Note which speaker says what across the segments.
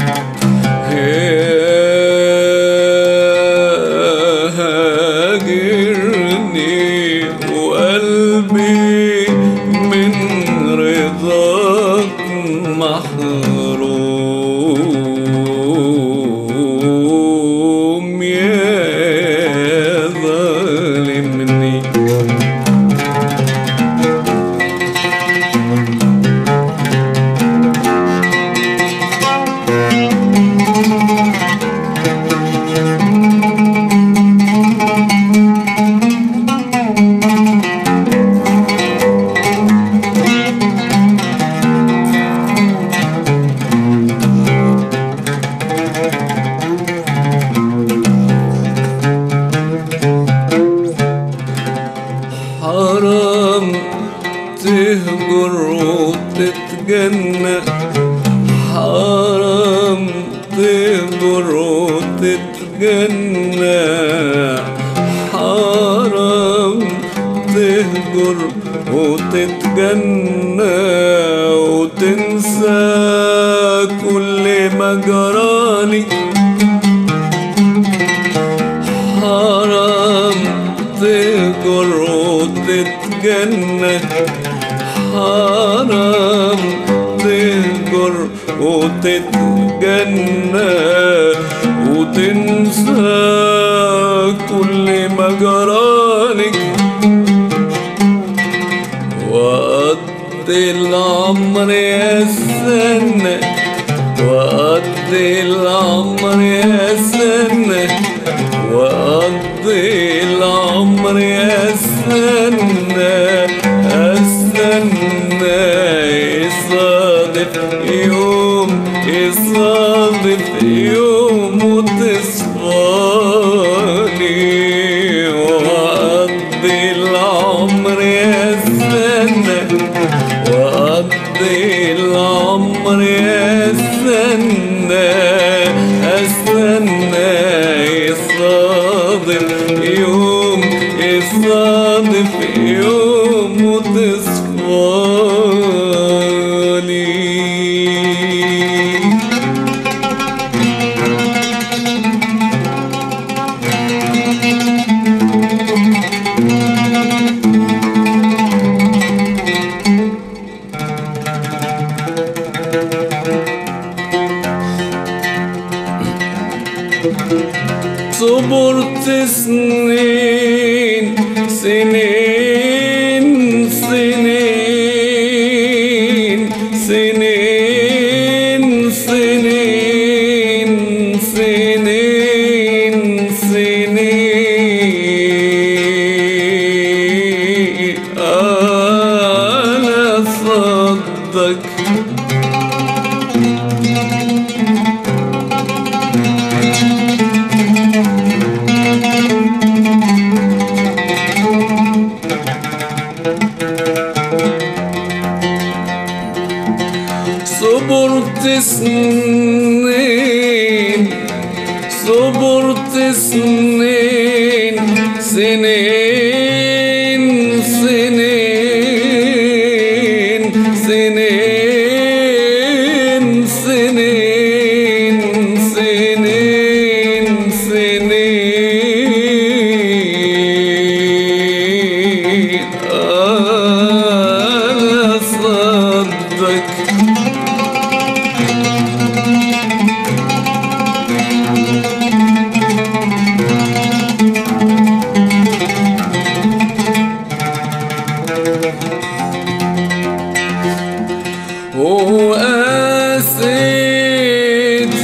Speaker 1: هاجرني وقلبي من رضاك محروم يا ظالمني حرام تهجر وتتجنى حرام تهجر وتتجنى حرام تهجر وتتجنى وتنسى كل ما جرالي حرام تهجر وتتجنى حرام تهجر وتتجنى وتنسى كل ما جرالك وقضي العمر يا سنة وقضي العمر يا سنة وقضي العمر يا سنة استنى يصادف يوم يصادف يوم وتصفاني وقضي العمر يا سنة وقضي العمر يا سنة استنى يصادف يوم يصادف يوم وتصفالي صبرت سنين سنين سنين سنين سنين سنين سنين أنا صدق صبرت سنين صبرت سنين سنين سنين سنين سنين سنين سنين أنا صدق وقاسيت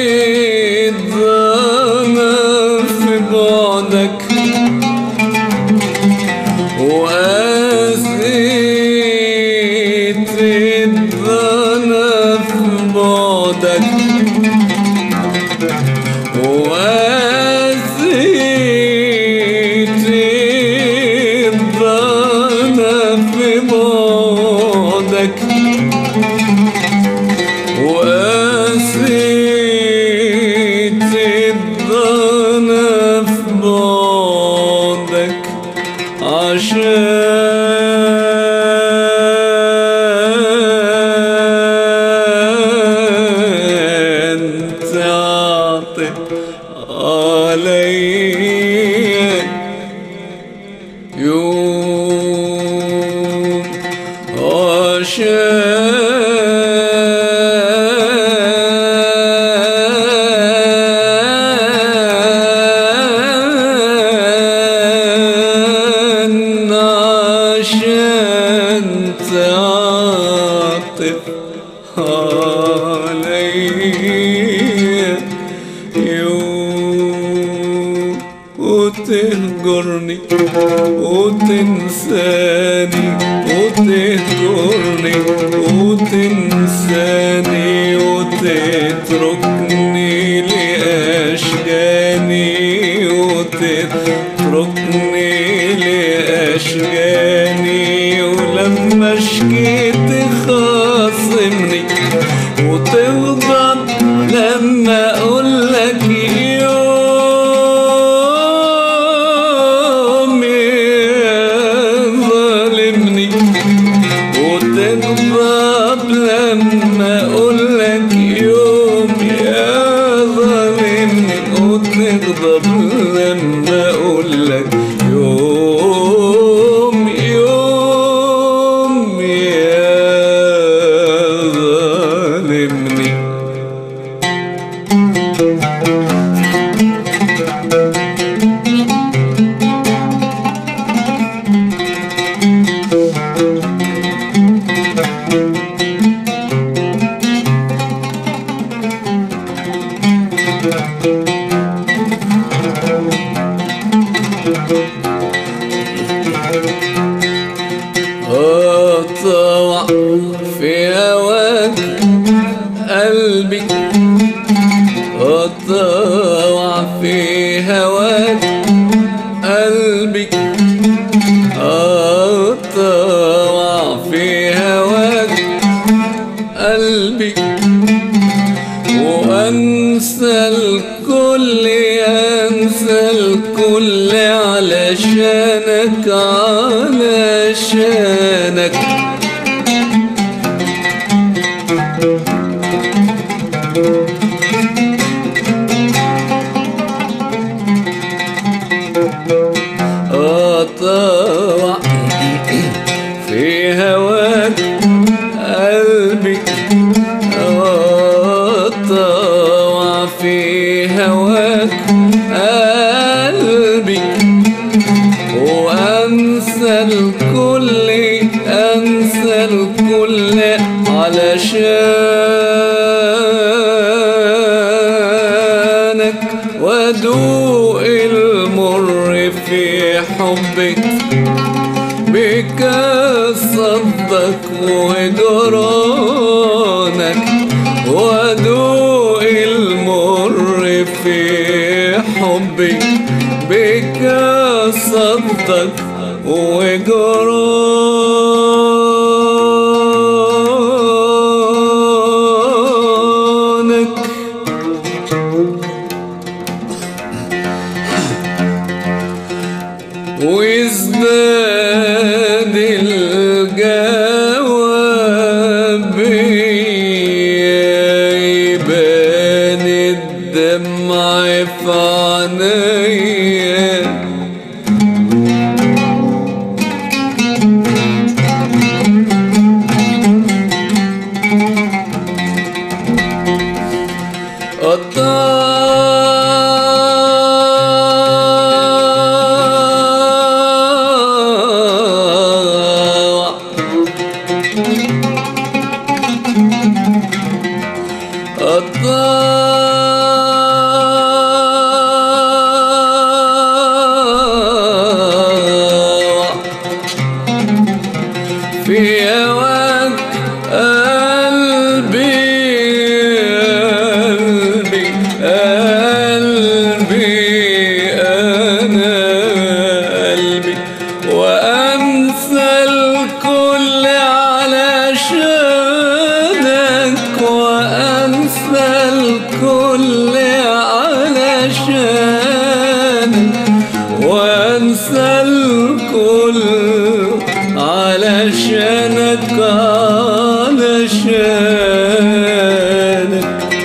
Speaker 1: الضنا في بعدك وقاسيت الضنا في بعدك وقاسيت الضنا في بعدك وقاسيت الضنا في بعدك عشان يوم وتهجرني وتنساني وتهجرني وتنساني وتتركني لأشجاني وتتركني لأشجاني ولما شكيت خاصمني وتغضب لما اقولك يوم ظالمني وتغضب لما اقولك يوم يا ظالمني وتغضب لما اقولك يوم يوم يا ظالمني أطوع في هواك قلبي أطوع في هواك قلبي أطوع في هواك قلبي وأنسى الكل أنسى الكل علشانك علشانك أطوع في هواك قلبي أطوع في هواك قلبي وأنسى الكل أنسى الكل علشانك وادوق المر في حبك بك صدق وجرانك وادوق المر في حبك بك صدق وجرانك وازداد الجواب يبان الدمع في عينيا الطاوع الطاوع في هواك قلبي قلبي قلبي أنا قلبي وأنسى الكل علشانك وأنسى الكل علشانك وأنسى الكل علشانك علشانك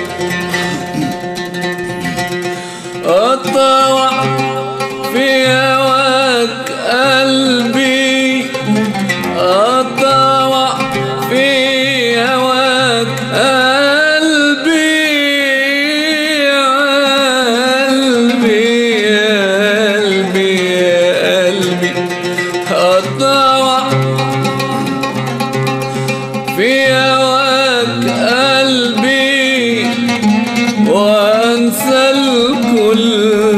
Speaker 1: أطوع في هواك قلبي أطوع في هواك قلبي قلبي وانسى الكل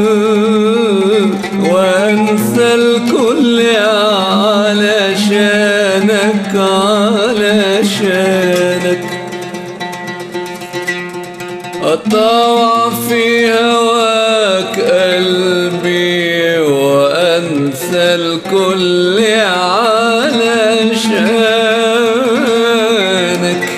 Speaker 1: وانسى الكل علشانك علشانك أطوع في هواك قلبي وأنسى الكل علشانك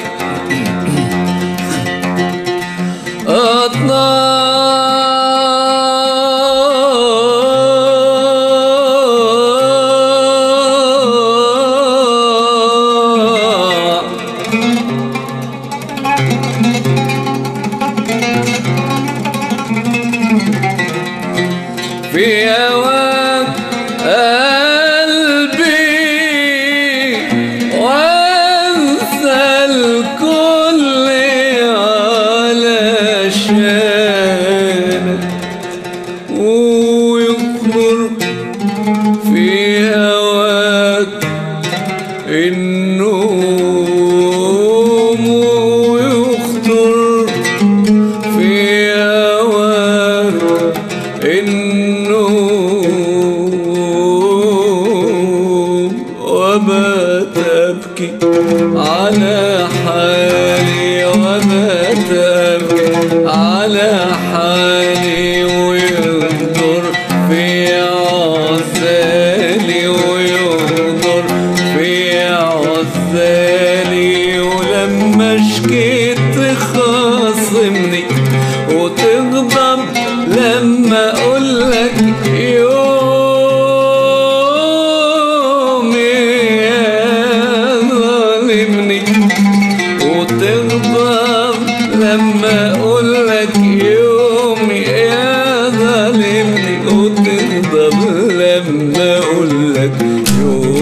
Speaker 1: أطلع في هواك قلبي وانسى الكل علشانك ويكبر في هواك النوم ويخطر في هواك النوم وما تبكي على حالي وما تبكي على حالي وينظر في عزالي وينظر في عزالي ولما شكيت تخاصمني وتغضب لما اقولك يوم يا ظالمني وتغضب لما اقولك يوم يا ظالمني وتغضب لما اقولك يوم